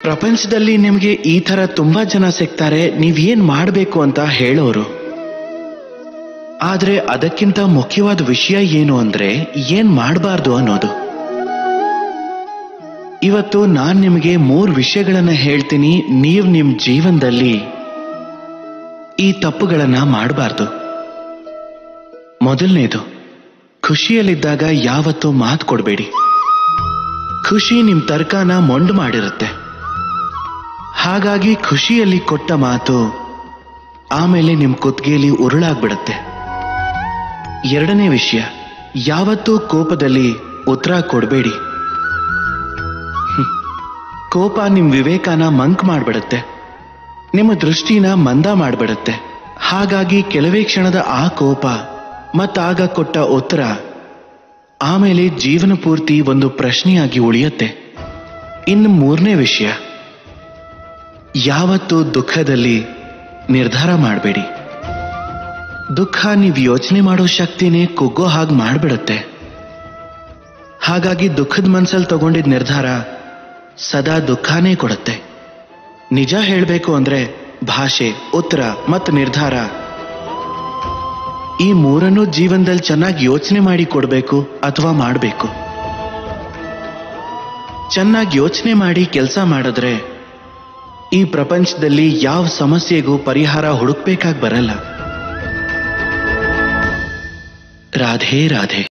ಪ್ರಪಂಚದಲ್ಲಿ ನಿಮ್ಗೆ ಈ ತರ ತುಂಬಾ ಜನ ಸಿಗ್ತಾರೆ ನೀವೇನ್ ಮಾಡ್ಬೇಕು ಅಂತ ಹೇಳೋರು ಆದ್ರೆ ಅದಕ್ಕಿಂತ ಮುಖ್ಯವಾದ ವಿಷಯ ಏನು ಅಂದ್ರೆ ಏನ್ ಮಾಡಬಾರ್ದು ಅನ್ನೋದು ಇವತ್ತು ನಾನ್ ನಿಮಗೆ ಮೂರ್ ವಿಷಯಗಳನ್ನ ಹೇಳ್ತೀನಿ ನೀವ್ ನಿಮ್ ಜೀವನದಲ್ಲಿ ಈ ತಪ್ಪುಗಳನ್ನ ಮಾಡಬಾರ್ದು ಮೊದಲನೇದು ಖುಷಿಯಲ್ಲಿದ್ದಾಗ ಯಾವತ್ತೂ ಮಾತು ಕೊಡಬೇಡಿ ಖುಷಿ ನಿಮ್ ತರ್ಕನ ಮೊಂಡು ಮಾಡಿರುತ್ತೆ ಹಾಗಾಗಿ ಖುಷಿಯಲ್ಲಿ ಕೊಟ್ಟ ಮಾತು ಆಮೇಲೆ ನಿಮ್ ಕುತ್ತಿಗೆಯಲ್ಲಿ ಉರುಳಾಗ್ಬಿಡುತ್ತೆ ಎರಡನೇ ವಿಷಯ ಯಾವತ್ತೂ ಕೋಪದಲ್ಲಿ ಉತ್ತರ ಕೊಡಬೇಡಿ ಕೋಪ ನಿಮ್ ವಿವೇಕನ ಮಂಕ್ ಮಾಡ್ಬಿಡುತ್ತೆ ನಿಮ್ಮ ದೃಷ್ಟಿನ ಮಂದ ಮಾಡ್ಬಿಡುತ್ತೆ ಹಾಗಾಗಿ ಕೆಲವೇ ಕ್ಷಣದ ಆ ಕೋಪ ಮತ್ತಾಗ ಕೊಟ್ಟ ಉತ್ತರ ಆಮೇಲೆ ಜೀವನ ಪೂರ್ತಿ ಒಂದು ಪ್ರಶ್ನೆಯಾಗಿ ಉಳಿಯುತ್ತೆ ಇನ್ನು ಮೂರನೇ ವಿಷಯ ಯಾವತ್ತೂ ದುಃಖದಲ್ಲಿ ನಿರ್ಧಾರ ಮಾಡಬೇಡಿ ದುಃಖ ನೀವು ಯೋಚನೆ ಮಾಡೋ ಶಕ್ತಿನೇ ಕುಗ್ಗೋ ಹಾಗೆ ಮಾಡ್ಬಿಡುತ್ತೆ ಹಾಗಾಗಿ ದುಃಖದ ಮನ್ಸಲ್ಲಿ ತಗೊಂಡಿದ್ದ ನಿರ್ಧಾರ ಸದಾ ದುಃಖನೇ ಕೊಡುತ್ತೆ ನಿಜ ಹೇಳಬೇಕು ಅಂದ್ರೆ ಭಾಷೆ ಉತ್ತರ ಮತ್ತು ನಿರ್ಧಾರ ಈ ಮೂರನ್ನು ಜೀವನದಲ್ಲಿ ಚೆನ್ನಾಗಿ ಯೋಚನೆ ಮಾಡಿ ಕೊಡಬೇಕು ಅಥವಾ ಮಾಡಬೇಕು ಚೆನ್ನಾಗಿ ಯೋಚನೆ ಮಾಡಿ ಕೆಲಸ ಮಾಡಿದ್ರೆ ಈ ಪ್ರಪಂಚದಲ್ಲಿ ಯಾವ ಸಮಸ್ಯೆಗೂ ಪರಿಹಾರ ಹುಡುಕ್ಬೇಕಾಗಿ ಬರಲ್ಲ ರಾಧೆ ರಾಧೆ